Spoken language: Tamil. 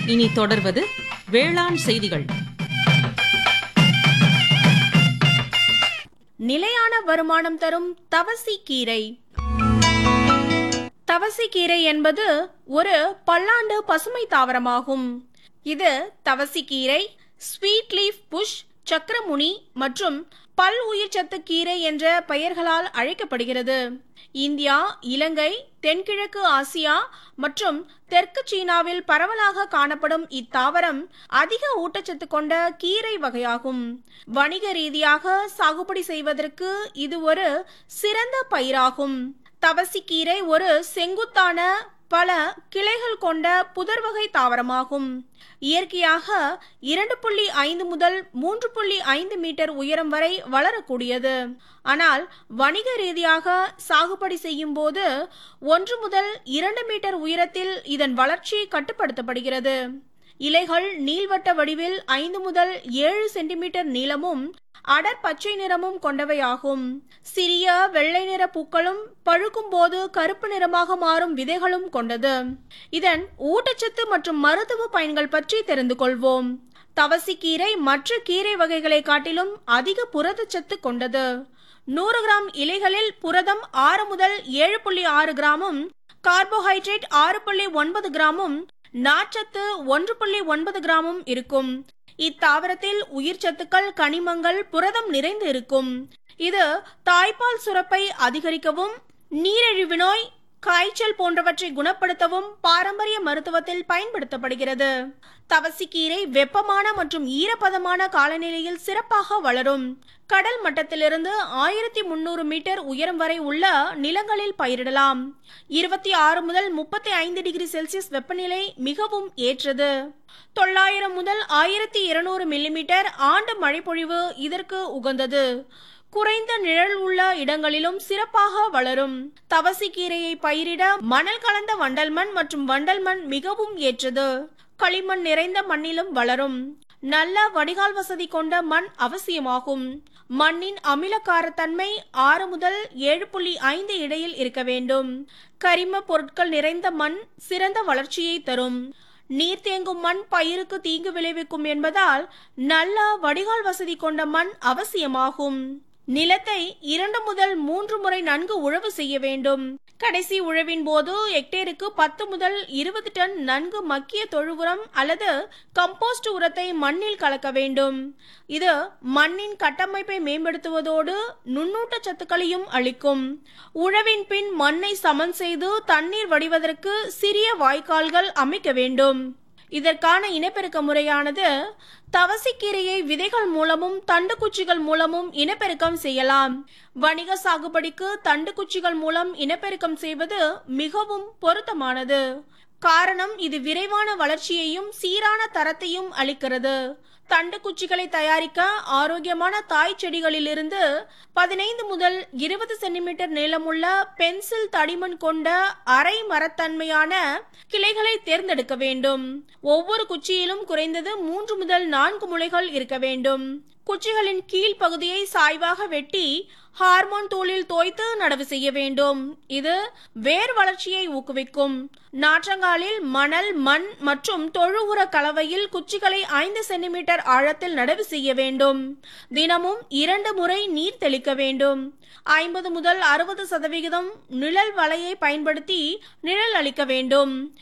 இனி தொடர்வது வேளாண் செய்திகள் நிலையான வருமானம் தரும் தவசி கீரை தவசி கீரை என்பது ஒரு பல்லாண்டு பசுமை தாவரமாகும் இது தவசி கீரை ஸ்வீட் லீஃப் புஷ் சக்கரமுனி மற்றும் பல் உயிர்ச்சத்து கீரை என்ற பெயர்களால் அழைக்கப்படுகிறது இந்தியா இலங்கை தென்கிழக்கு ஆசியா மற்றும் தெற்கு சீனாவில் பரவலாக காணப்படும் இத்தாவரம் அதிக ஊட்டச்சத்து கொண்ட கீரை வகையாகும் வணிக ரீதியாக சாகுபடி செய்வதற்கு இது ஒரு சிறந்த பயிராகும் தவசிக்கீரை ஒரு செங்குத்தான பல கிளைகள் கொண்ட புதர் வகை தாவரமாகும் இயற்கையாக இரண்டு புள்ளி ஐந்து முதல் மூன்று புள்ளி ஐந்து மீட்டர் உயரம் வரை வளரக்கூடியது ஆனால் வணிக ரீதியாக சாகுபடி செய்யும் போது ஒன்று முதல் இரண்டு மீட்டர் உயரத்தில் இதன் வளர்ச்சி கட்டுப்படுத்தப்படுகிறது இலைகள் நீள்வட்ட வடிவில் ஐந்து முதல் ஏழு சென்டிமீட்டர் நீளமும் அடர் பச்சை நிறமும் கொண்டவையாகும் சிறிய வெள்ளை நிற பூக்களும் பழுக்கும் போது கருப்பு நிறமாக மாறும் விதைகளும் கொண்டது இதன் ஊட்டச்சத்து மற்றும் மருத்துவ பயன்கள் பற்றி தெரிந்து கொள்வோம் தவசிக்கீரை மற்ற கீரை வகைகளை காட்டிலும் அதிக புரதச்சத்து கொண்டது நூறு கிராம் இலைகளில் புரதம் ஆறு முதல் ஏழு புள்ளி ஆறு கிராமும் கார்போஹைட்ரேட் ஆறு புள்ளி ஒன்பது கிராமும் நார்ச்சத்து ஒன்று புள்ளி ஒன்பது கிராமும் இருக்கும் இத்தாவரத்தில் உயிர் சத்துக்கள் கனிமங்கள் புரதம் நிறைந்து இருக்கும் இது தாய்ப்பால் சுரப்பை அதிகரிக்கவும் நீரிழிவு நோய் காய்ச்சல் போன்றவற்றை குணப்படுத்தவும் பாரம்பரிய மருத்துவத்தில் பயன்படுத்தப்படுகிறது தவசிக்கீரை வெப்பமான மற்றும் ஈரப்பதமான காலநிலையில் சிறப்பாக வளரும் கடல் மட்டத்திலிருந்து ஆயிரத்தி முன்னூறு மீட்டர் உயரம் வரை உள்ள நிலங்களில் பயிரிடலாம் இருபத்தி ஆறு முதல் முப்பத்தி ஐந்து டிகிரி செல்சியஸ் வெப்பநிலை மிகவும் ஏற்றது தொள்ளாயிரம் முதல் ஆயிரத்தி இருநூறு மில்லிமீட்டர் ஆண்டு மழைப்பொழிவு இதற்கு உகந்தது குறைந்த நிழல் உள்ள இடங்களிலும் சிறப்பாக வளரும் தவசி கீரையை பயிரிட மணல் கலந்த வண்டல் மண் மற்றும் வண்டல் மண் மிகவும் ஏற்றது களிமண் நிறைந்த மண்ணிலும் வளரும் நல்ல வடிகால் வசதி கொண்ட மண் அவசியமாகும் மண்ணின் அமிலக்காரத்தன்மை ஆறு முதல் ஏழு புள்ளி ஐந்து இடையில் இருக்க வேண்டும் கரிம பொருட்கள் நிறைந்த மண் சிறந்த வளர்ச்சியை தரும் நீர் தேங்கும் மண் பயிருக்கு தீங்கு விளைவிக்கும் என்பதால் நல்ல வடிகால் வசதி கொண்ட மண் அவசியமாகும் நிலத்தை இரண்டு முதல் மூன்று முறை நன்கு உழவு செய்ய வேண்டும் கடைசி உழவின் போது ஹெக்டேருக்கு பத்து முதல் இருபது டன் நன்கு மக்கிய தொழு உரம் அல்லது கம்போஸ்ட் உரத்தை மண்ணில் கலக்க வேண்டும் இது மண்ணின் கட்டமைப்பை மேம்படுத்துவதோடு நுண்ணூட்ட சத்துக்களையும் அளிக்கும் உழவின் பின் மண்ணை சமன் செய்து தண்ணீர் வடிவதற்கு சிறிய வாய்க்கால்கள் அமைக்க வேண்டும் இதற்கான இனப்பெருக்க முறையானது தவசிக்கீரையை விதைகள் மூலமும் தண்டுக்குச்சிகள் மூலமும் இனப்பெருக்கம் செய்யலாம் வணிக சாகுபடிக்கு தண்டுக்குச்சிகள் மூலம் இனப்பெருக்கம் செய்வது மிகவும் பொருத்தமானது காரணம் இது விரைவான வளர்ச்சியையும் சீரான தரத்தையும் அளிக்கிறது தண்டு குச்சிகளை தயாரிக்க ஆரோக்கியமான தாய் செடிகளிலிருந்து பதினைந்து முதல் இருபது சென்டிமீட்டர் நீளமுள்ள பென்சில் தடிமன் கொண்ட அரை மரத்தன்மையான கிளைகளை தேர்ந்தெடுக்க வேண்டும் ஒவ்வொரு குச்சியிலும் குறைந்தது மூன்று முதல் நான்கு முளைகள் இருக்க வேண்டும் குச்சிகளின் கீழ் பகுதியை சாய்வாக வெட்டி ஹார்மோன் தூளில் தோய்த்து நடவு செய்ய வேண்டும் இது வேர் வளர்ச்சியை ஊக்குவிக்கும் நாற்றங்காலில் மணல் மண் மற்றும் தொழு உர கலவையில் குச்சிகளை ஐந்து சென்டிமீட்டர் ஆழத்தில் நடவு செய்ய வேண்டும் தினமும் இரண்டு முறை நீர் தெளிக்க வேண்டும் ஐம்பது முதல் அறுபது சதவிகிதம் நிழல் வலையை பயன்படுத்தி நிழல் அளிக்க வேண்டும்